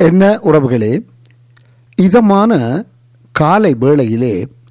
என்ன உறவுகளே இதமான காலை வேளையிலே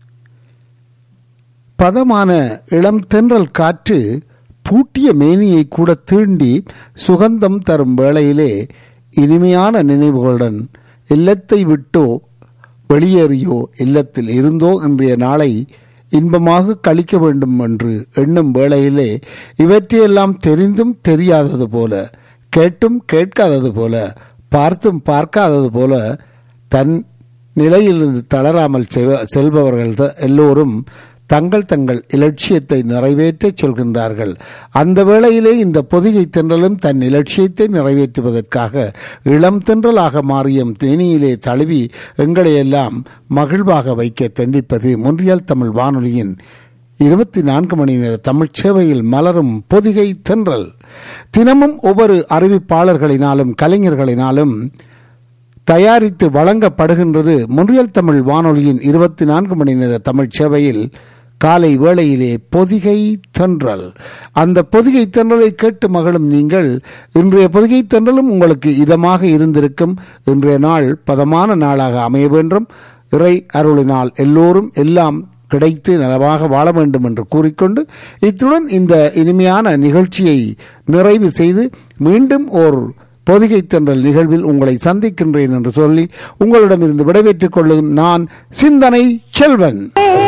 பதமான இளம் தென்றல் காற்று பூட்டிய மேனியை கூட தீண்டி சுகந்தம் தரும் வேளையிலே இனிமையான நினைவுகளுடன் இல்லத்தை விட்டோ வெளியேறியோ இல்லத்தில் இருந்தோ இன்றைய நாளை இன்பமாக கழிக்க வேண்டும் என்று எண்ணும் வேளையிலே இவற்றையெல்லாம் தெரிந்தும் தெரியாதது போல கேட்டும் கேட்காதது போல பார்த்தும் பார்க்காதது போல தன் நிலையிலிருந்து தளராமல் செல்வ- செல்பவர்கள் த- எல்லோரும் தங்கள் தங்கள் இலட்சியத்தை நிறைவேற்றச் சொல்கின்றார்கள் அந்த வேளையிலே இந்த பொதிகை தென்றலும் தன் இலட்சியத்தை நிறைவேற்றுவதற்காக இளம் தென்றலாக மாறிய தேனியிலே தழுவி எங்களையெல்லாம் மகிழ்வாக வைக்க தண்டிப்பது முன்றியல் தமிழ் வானொலியின் இருபத்தி நான்கு மணி நேர தமிழ்ச் சேவையில் மலரும் பொதிகை தென்றல் தினமும் ஒவ்வொரு அறிவிப்பாளர்களினாலும் கலைஞர்களினாலும் தயாரித்து வழங்கப்படுகின்றது முன்றியல் தமிழ் வானொலியின் இருபத்தி நான்கு மணி நேர தமிழ் சேவையில் காலை வேளையிலே பொதிகை தென்றல் அந்த பொதிகை தென்றலை கேட்டு மகளும் நீங்கள் இன்றைய பொதிகை தென்றலும் உங்களுக்கு இதமாக இருந்திருக்கும் இன்றைய நாள் பதமான நாளாக அமைய வேண்டும் இறை அருளினால் எல்லோரும் எல்லாம் கிடைத்து நலமாக வாழ வேண்டும் என்று கூறிக்கொண்டு இத்துடன் இந்த இனிமையான நிகழ்ச்சியை நிறைவு செய்து மீண்டும் ஓர் பொதிகை தென்றல் நிகழ்வில் உங்களை சந்திக்கின்றேன் என்று சொல்லி உங்களிடமிருந்து விடைபெற்றுக் கொள்ளும் நான் சிந்தனை செல்வன்